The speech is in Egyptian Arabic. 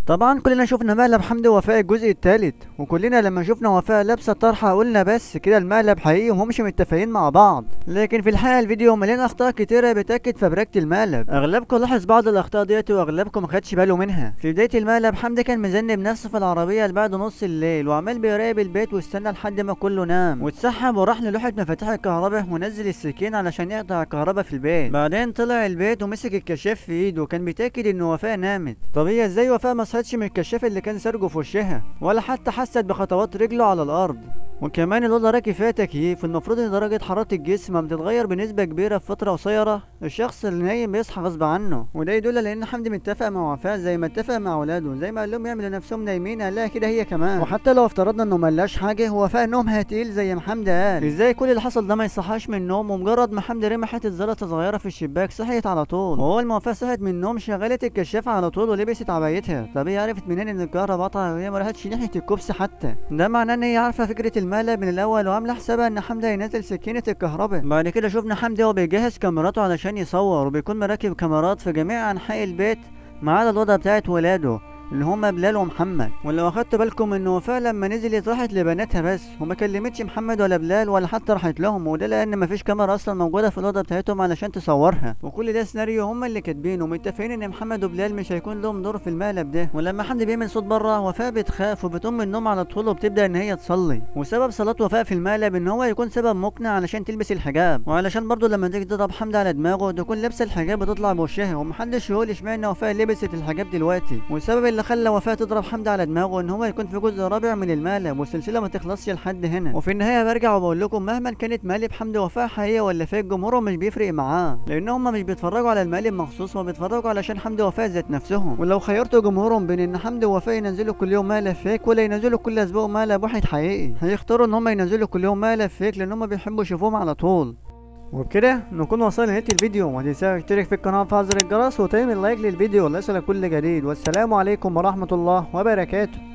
طبعا كلنا شفنا مقلب حمدي ووفاء الجزء الثالث وكلنا لما شفنا وفاء لابسه الطرحه قلنا بس كده المقلب حقيقي وهمش متفقين مع بعض لكن في الحقيقه الفيديو مليان اخطاء كتيره بتاكد فبركه المقلب اغلبكم لاحظ بعض الاخطاء ديت واغلبكم ما خدش باله منها في بدايه المقلب حمدي كان مذنب نفسه في العربيه لبعد نص الليل وعمال بيراقب البيت واستنى لحد ما كله نام واتسحب وراح للوحه مفاتيح الكهرباء ونزل السكين علشان يقطع الكهرباء في البيت بعدين طلع البيت ومسك الكشاف في ايده وكان بيتاكد ان وفاء نامت طب هي ازاي وفاء ما صحتش من الكشاف اللي كان سرجه في وشها ولا حتى حست بخطوات رجله على الارض وكمان الأوضة راكب فيها تكييف المفروض إن درجة حرارة الجسم بتتغير بنسبة كبيرة في فترة قصيرة الشخص اللي نايم بيصحى غصب عنه وده يدل لأن حمدي متفق مع وفاء زي ما اتفق مع ولاده زي ما قال لهم يعملوا نفسهم نايمين قال لها كده هي كمان وحتى لو افترضنا إنه ملاش حاجة هو وفاء نومها تقيل زي ما حمدي قال إزاي كل اللي حصل ده ما يصحاش من النوم ومجرد ما حمدي رمى حتة زلطة صغيرة في الشباك صحيت على طول وأول ما وفاء صحت من النوم شغلت الكشاف على طول ولبست عبايتها طب هي عرفت منين إن الكهرباء قطع وهي ما راحتش ناحية الكوبس حتى ده معناه إن هي عارفة فكرة المقلب من الأول وعاملة حسابها ان حمدي هينزل سكينة الكهرباء بعد كده شفنا حمدي وهو بيجهز كاميراته علشان يصور وبيكون مركب كاميرات في جميع انحاء البيت ما عدا الأوضة بتاعت ولاده اللي هما بلال ومحمد ولو اخدت بالكم ان وفاء لما نزلت راحت لبناتها بس وما كلمتش محمد ولا بلال ولا حتى راحت لهم وده لان مفيش كاميرا اصلا موجوده في الاوضه بتاعتهم علشان تصورها وكل ده سيناريو هما اللي كاتبينه ومتفقين ان محمد وبلال مش هيكون لهم دور في المقلب ده ولما حمدي بيعمل صوت بره وفاء بتخاف وبتقوم من النوم على طول وبتبدا ان هي تصلي وسبب صلاه وفاء في المقلب ان هو يكون سبب مقنع علشان تلبس الحجاب وعلشان برضه لما تيجي تضرب حمدي على دماغه تكون لابسه الحجاب وتطلع بوشها ومحدش يقول اشمعنى وفاء لبست الحجاب دلوقتي والسبب اللي خلى وفاء تضرب حمدي على دماغه ان هو يكون في جزء رابع من المقلب والسلسله ما تخلصش لحد هنا وفي النهايه برجع وبقول لكم مهما كانت مقالب حمدي وفاء حقيقيه ولا فيك جمهورهم مش بيفرق معاه لان هم مش بيتفرجوا على المقالب مخصوص هم بيتفرجوا علشان حمدي وفاء ذات نفسهم ولو خيرتوا جمهورهم بين ان حمدي ووفاء ينزلوا كل يوم مقلب فيك ولا ينزلوا كل اسبوع مقلب واحد حقيقي هيختاروا ان هم ينزلوا كل يوم مقلب فيك لان هم بيحبوا يشوفوهم على طول وبكده نكون وصلنا لنهاية الفيديو وما تنساش تشترك في القناة وتفعل زر الجرس وتعمل لايك للفيديو ليصلك كل جديد والسلام عليكم ورحمة الله وبركاته